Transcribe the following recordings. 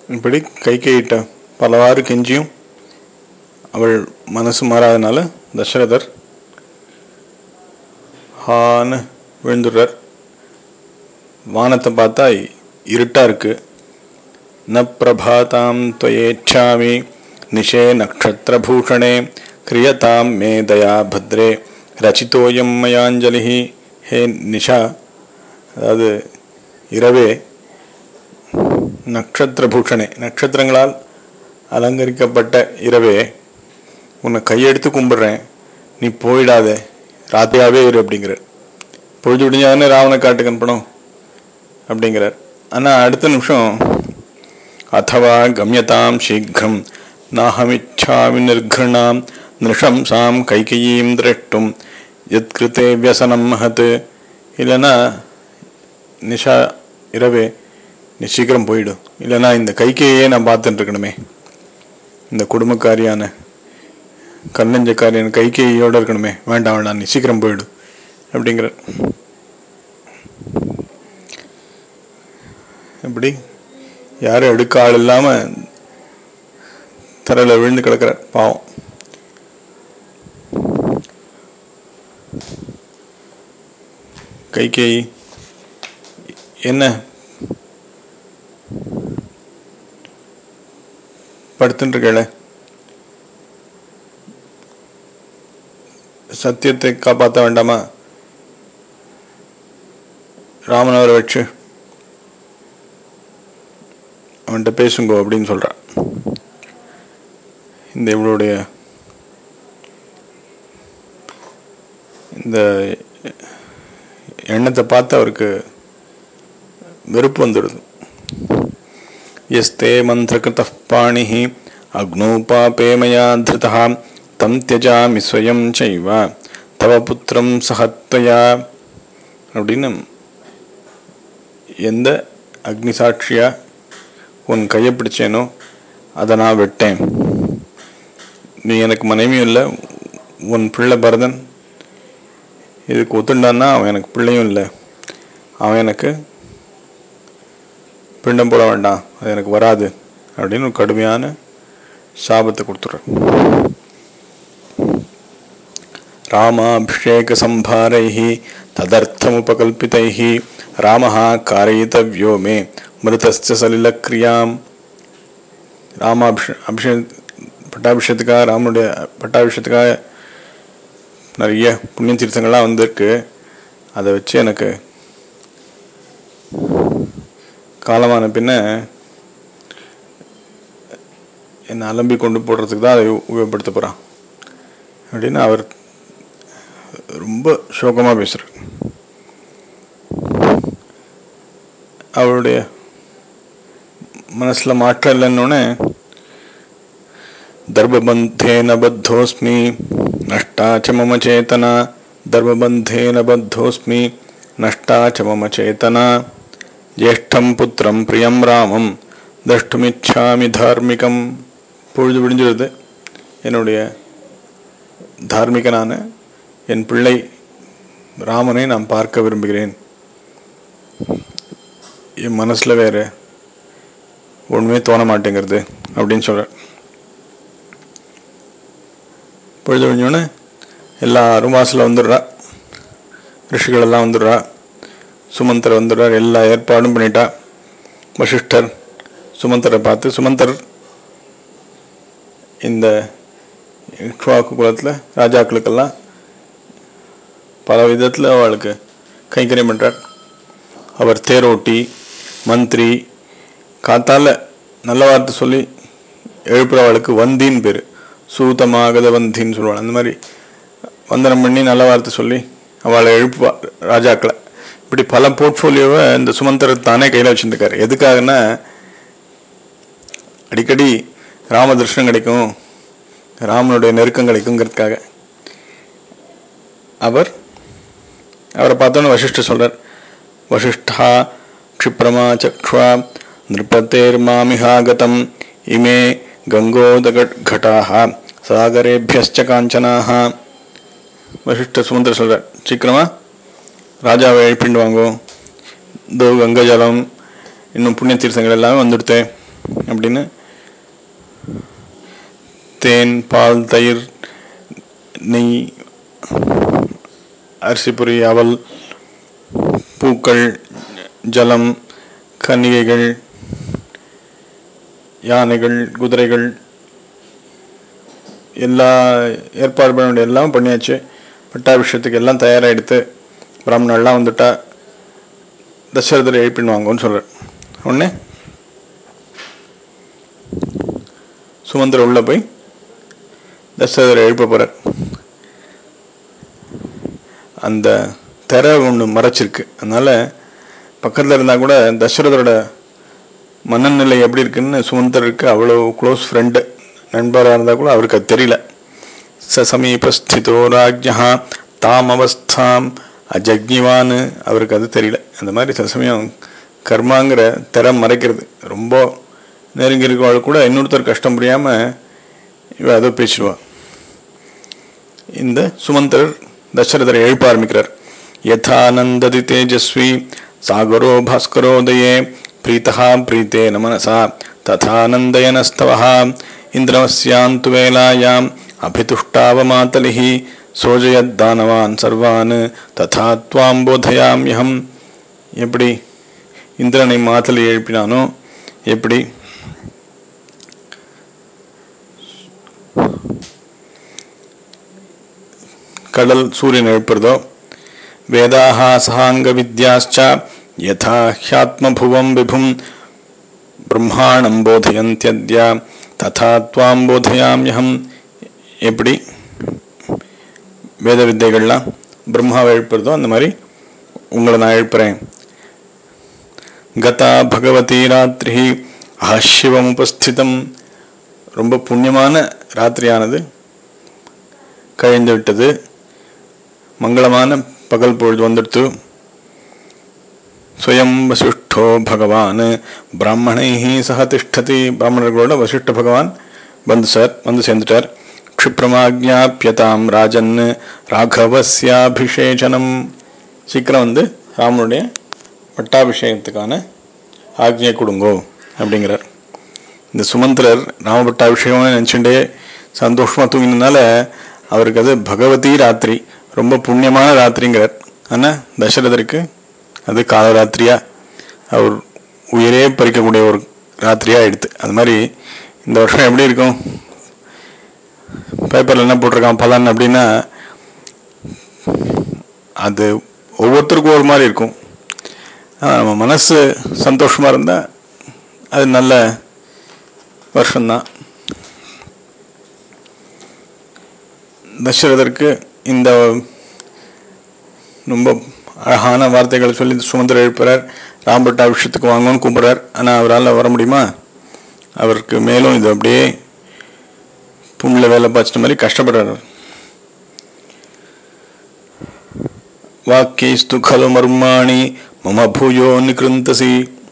இப்படி கைகையிட்ட பலவாறு கெஞ்சியும் அவள் மனசு மாறாதனால தசரதர் ஹான்னு விழுந்துடுறார் வானத்தை பார்த்தா இருட்டா இருக்கு ந பிரபாதாம் துவயேச்சாமி நிஷே நக்ஷத்திரபூஷணே கிரியதாம் மே தயா பத்ரே ரச்சிதோயம் மயாஞ்சலி ஹே நிஷா அதாவது இரவே நட்சத்திரபூஷணே நட்சத்திரங்களால் அலங்கரிக்கப்பட்ட இரவே உன்னை கையெடுத்து கும்பிடுறேன் நீ போயிடாத ராத்திரியாவே இரு அப்படிங்கிறார் பொழுது விடிஞ்சாதானே ராவண காட்டுக்கு அனுப்பணும் அப்படிங்கிறார் ஆனால் அடுத்த நிமிஷம் அத்தவா கம்யதாம் சீக்கிரம் நாஹமிச்சாமி நிர்கிருணாம் நிருஷம்சாம் கைகையீம் திரஷ்டும் எத் கிருத்தே வியசனம் மகத் இல்லைன்னா நிஷா இரவே நீ சீக்கிரம் போயிடும் இல்லைன்னா இந்த கைகையே நான் பார்த்துட்டு இருக்கணுமே இந்த குடும்பக்காரியான கண்ணஞ்சக்காரியான கைகையோட இருக்கணுமே வேண்டாம் வேண்டாம் நீ சீக்கிரம் போயிடு அப்படிங்கிற இப்படி யாரும் எடுக்க ஆள் இல்லாம தரையில விழுந்து கிடக்கிறார் பாவம் கைகை என்ன படுத்துட்டு இருக்கல சத்தியத்தை காப்பாற்ற வேண்டாமா ராமன் அவரை வச்சு அவன்கிட்ட பேசுங்கோ அப்படின்னு சொல்றான் இந்த இவளுடைய இந்த எண்ணத்தை பார்த்து அவருக்கு வெறுப்பு வந்துடுது यस्ते मन्त्रकृतः पाणिः अग्नौ पापे मया धृतः तं त्यजामि स्वयं चैव तव புத்திரம் சகத்வயா அப்படின்னு எந்த அக்னி சாட்சியா உன் கையை பிடிச்சேனோ அதை நான் விட்டேன் நீ எனக்கு மனைவியும் இல்லை உன் பிள்ளை பரதன் இதுக்கு ஒத்துண்டான்னா அவன் எனக்கு பிள்ளையும் இல்லை அவன் எனக்கு பிண்டம் போட வேண்டாம் அது எனக்கு வராது அப்படின்னு ஒரு கடுமையான சாபத்தை கொடுத்துட்றார் ராமாபிஷேக சம்பாரைஹி ததர்த்தமுபகல்பிதைஹி ராமஹா காரயித்தவ்யோ மே மிருதஸ்ய சலிலக்ரியாம் ராமாபிஷே அபிஷே பட்டாபிஷேகத்துக்காக ராமனுடைய பட்டாபிஷேகத்துக்காக நிறைய புண்ணிய தீர்த்தங்கள்லாம் வந்திருக்கு அதை வச்சு எனக்கு காலமான பின்ன என்னை அலம்பி கொண்டு போடுறதுக்கு தான் அதை உபயோகப்படுத்த போகிறான் அப்படின்னு அவர் ரொம்ப சோகமாக பேசுகிறார் அவருடைய மனசில் மாற்றம் இல்லைன்னொன்னே தர்பபந்தேன பத்தோஸ்மி நஷ்டா ச மம சேத்தனா தர்பபந்தேன பத்தோஸ்மி நஷ்டா ச மம சேத்தனா ஜேஷ்டம் புத்திரம் பிரியம் ராமம் தஷ்டுமிச்சாமி தார்மிகம் பொழுது விடிஞ்சிருது என்னுடைய தார்மிகனான என் பிள்ளை ராமனை நான் பார்க்க விரும்புகிறேன் என் மனசில் வேற ஒன்றுமே தோண மாட்டேங்கிறது அப்படின்னு சொல்கிறேன் பொழுது விடிஞ்சோடனே எல்லாரும் வாசலில் வந்துடுறா ரிஷிகள் எல்லாம் வந்துடுறா சுமந்தர் வந்துடுறார் எல்லா ஏற்பாடும் பண்ணிட்டா வசிஷ்டர் சுமந்தரை பார்த்து சுமந்தர் இந்த இக்ஷ்வாக்கு குலத்தில் ராஜாக்களுக்கெல்லாம் பல விதத்தில் அவளுக்கு கைங்கரியம் பண்ணுறார் அவர் தேரோட்டி மந்திரி காத்தால நல்ல வார்த்தை சொல்லி எழுப்புறவளுக்கு வந்தின்னு பேர் சூதமாகத வந்தின்னு சொல்லுவாள் அந்த மாதிரி வந்தனம் பண்ணி நல்ல வார்த்தை சொல்லி அவளை எழுப்புவா ராஜாக்களை இப்படி பல போர்ட்ஃபோலியோவை இந்த சுமந்தர் தானே கையில் வச்சுருக்காரு எதுக்காகன்னா அடிக்கடி ராம தரிசனம் கிடைக்கும் ராமனுடைய நெருக்கம் கிடைக்குங்கிறதுக்காக அவர் அவரை பார்த்தோன்னு வசிஷ்டர் சொல்றார் வசிஷ்டா க்ஷிப்ரமா சக்ஷ்வா நிருபத்தேர்மாமிஹாகதம் இமே கங்கோதகட்டாக சாகரேபியஸ்ச காஞ்சனாக வசிஷ்ட சுமந்திர சொல்றார் சீக்கிரமா ராஜாவை எழுப்பிண்டு வாங்கோ இதோ கங்கை ஜலம் இன்னும் புண்ணிய தீர்த்தங்கள் எல்லாமே வந்துடுத்தேன் அப்படின்னு தேன் பால் தயிர் நெய் அரிசிப்புரி அவல் பூக்கள் ஜலம் கன்னிகைகள் யானைகள் குதிரைகள் எல்லா ஏற்பாடு பண்ண வேண்டிய எல்லாம் பண்ணியாச்சு பட்டாபிஷேகத்துக்கு எல்லாம் தயாராகிடுத்து பிராமணர்லாம் வந்துட்டா தசரதரை எழுப்பிடுவாங்கன்னு சொல்கிறார் உடனே சுமந்திர உள்ள போய் தசரதரை எழுப்ப போகிறார் அந்த திரை ஒன்று மறைச்சிருக்கு அதனால் பக்கத்தில் இருந்தால் கூட தசரதரோட மனநிலை எப்படி இருக்குன்னு சுமந்தருக்கு அவ்வளோ க்ளோஸ் ஃப்ரெண்டு நண்பராக இருந்தால் கூட அவருக்கு அது தெரியல ச சமீபஸ்திதோ ராஜ்யா தாம் அவஸ்தாம் அஜக்ஞிவான்னு அவருக்கு அது தெரியல அந்த மாதிரி சில சமயம் கர்மாங்கிற திற மறைக்கிறது ரொம்ப நெருங்கி இருக்கவாள் கூட இன்னொருத்தர் கஷ்டம் புரியாமல் இவ அதை பேசிடுவா இந்த சுமந்தர் தசரதரை எழுப்ப ஆரம்பிக்கிறார் யதானந்ததி தேஜஸ்வி சாகரோ பாஸ்கரோதயே பிரீத்தா பிரீத்தேன மனசா ததானந்தயனஸ்தவः இந்திரமஸ்யாந்து வேலாயாம் அபிதுஷ்டாவமாதலிः சோஜயத்தானவான் சர்வான் ததா துவாம் போதயாம்யகம் எப்படி இந்திரனை மாத்தலை எழுப்பினானோ எப்படி கடல் சூரியன் எழுப்புறதோ வேதாக சகாங்க வித்யாச்ச யதா ஹியாத்மபுவம் விபும் பிரம்மாணம் போதயந்தியத்ய ததா துவாம் போதயாம்யகம் எப்படி வேத வித்தைகள்லாம் பிரம்மாவை எழுப்புறதோ அந்த மாதிரி உங்களை நான் எழுப்புறேன் கதா பகவதி ராத்திரி ஆசிவம் உபஸ்திதம் ரொம்ப புண்ணியமான ராத்திரியானது கழிந்து விட்டது மங்களமான பகல் பொழுது வந்துடுத்து ஸ்வயம் வசிஷ்டோ பகவான் பிராமணை சக திஷ்டதி பிராமணர்களோட வசிஷ்ட பகவான் வந்து சார் வந்து சேர்ந்துட்டார் க்ஷிப்ரமாஜாபியதாம் ராஜன் ராகவஸ்யாபிஷேச்சனம் சீக்கிரம் வந்து ராமனுடைய பட்டாபிஷேகத்துக்கான ஆக்ஞை கொடுங்கோ அப்படிங்கிறார் இந்த சுமந்திரர் ராம பட்டாபிஷேகம்னு நினச்சிண்டே சந்தோஷமாக தூங்கினதுனால அவருக்கு அது பகவதி ராத்திரி ரொம்ப புண்ணியமான ராத்திரிங்கிறார் ஆனால் தசரதருக்கு அது காலராத்திரியா அவர் உயிரே பறிக்கக்கூடிய ஒரு ராத்திரியா எடுத்து அது மாதிரி இந்த வருஷம் எப்படி இருக்கும் பேப்பரில் என்ன போட்டிருக்கான் பலன் அப்படின்னா அது ஒவ்வொருத்தருக்கும் ஒரு மாதிரி இருக்கும் ஆனால் நம்ம மனசு சந்தோஷமாக இருந்தால் அது நல்ல வருஷம்தான் தசரதற்கு இந்த ரொம்ப அழகான வார்த்தைகள் சொல்லி சுமந்திர எழுப்புறார் ராம்பட்டா விஷயத்துக்கு வாங்கன்னு கூப்பிட்றார் ஆனால் அவரால் வர முடியுமா அவருக்கு மேலும் இது அப்படியே புண்ணில் வேலை பார்த்துட்ட மாதிரி கஷ்டப்படுறார் வாக்கியஸ்து கலு மர்மாணி மம பூயோ நிகிருந்தசி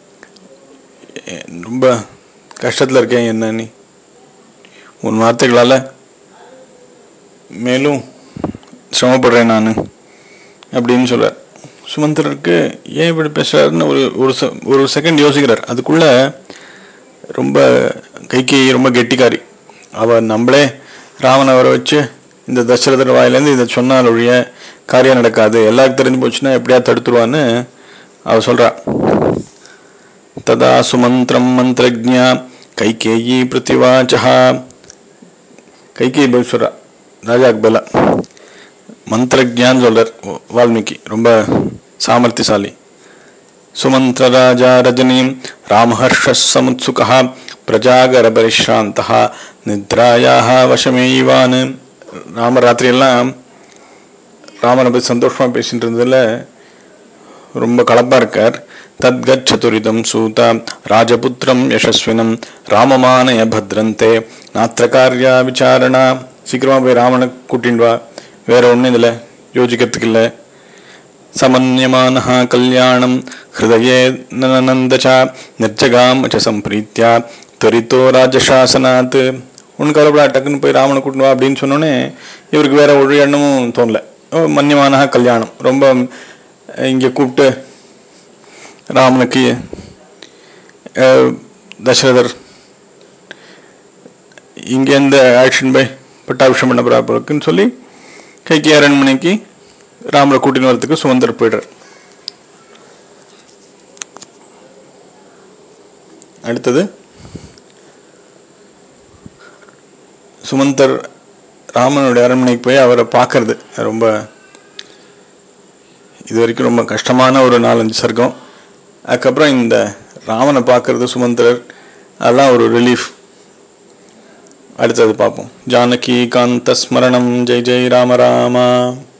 ரொம்ப கஷ்டத்தில் இருக்கேன் என்ன நீ உன் வார்த்தைகளால் மேலும் சிரமப்படுறேன் நான் அப்படின்னு சொல்கிறார் சுமந்திரருக்கு ஏன் இப்படி பேசுகிறாருன்னு ஒரு ஒரு செ ஒரு செகண்ட் யோசிக்கிறார் அதுக்குள்ளே ரொம்ப கைக்கு ரொம்ப கெட்டிக்காரி அவள் நம்மளே ராவனை வர வச்சு இந்த தசரதர் வாயிலேருந்து இதை சொன்னால் ஒழிய காரியம் நடக்காது எல்லாருக்கும் தெரிஞ்சு போச்சுன்னா எப்படியா தடுத்துருவான்னு அவள் சொல்கிறா ததா சுமந்திரம் மந்திரஜா கைகேயி பிரதிவாச்சா கைகேயி பதில் சொல்கிறா ராஜாக்கு பல மந்திரஜான்னு சொல்கிறார் வால்மீகி ரொம்ப சாமர்த்தியசாலி சுமந்திரராஜா ரஜினீம் ராமஹர்ஷமுத்சுகா பிரஜாகர பரிஷ்ராந்தா நித்ராயாக வசமேவான் ராம ராத்திரியெல்லாம் ராமனை பற்றி சந்தோஷமாக பேசிட்டு இருந்ததில் ரொம்ப கலப்பாக இருக்கார் தத்கச்சதுரிதம் சூத ராஜபுத்திரம் யசஸ்வினம் ராமமானய பத்ரந்தே நாத்திரகாரியா விசாரணா சீக்கிரமாக போய் ராமனை கூட்டின்னு வா வேற ஒன்றும் இதில் யோசிக்கிறதுக்கு இல்லை समन्यमानः कल्याणं हृदये ननन्द च निर्जगाम च सम्प्रीत्या त्वरितो ராஜசாசனாத் ஒன்று கவலைப்படா டக்குன்னு போய் ராமனை கூட்டின்னு வா அப்படின்னு சொன்னோன்னே இவருக்கு வேற ஒரு எண்ணமும் தோணல மன்யமான கல்யாணம் ரொம்ப இங்கே கூப்பிட்டு ராமனுக்கு தசரதர் இங்கேருந்து ஆக்ஷன் பை பட்டாபிஷம் பண்ண போறாப்புக்குன்னு சொல்லி கைகி அரண்மனைக்கு ராமரை கூட்டின்னு வரதுக்கு சுமந்தர் போயிடுறார் அடுத்தது சுமந்தர் ராமனுடைய அரண்மனைக்கு போய் அவரை பார்க்கறது ரொம்ப இது வரைக்கும் ரொம்ப கஷ்டமான ஒரு நாலஞ்சு சர்க்கம் அதுக்கப்புறம் இந்த ராமனை பார்க்கறது சுமந்தரர் அதெல்லாம் ஒரு ரிலீஃப் அடுத்தது பார்ப்போம் ஜானகி காந்த ஸ்மரணம் ஜெய் ஜெய் ராம ராமா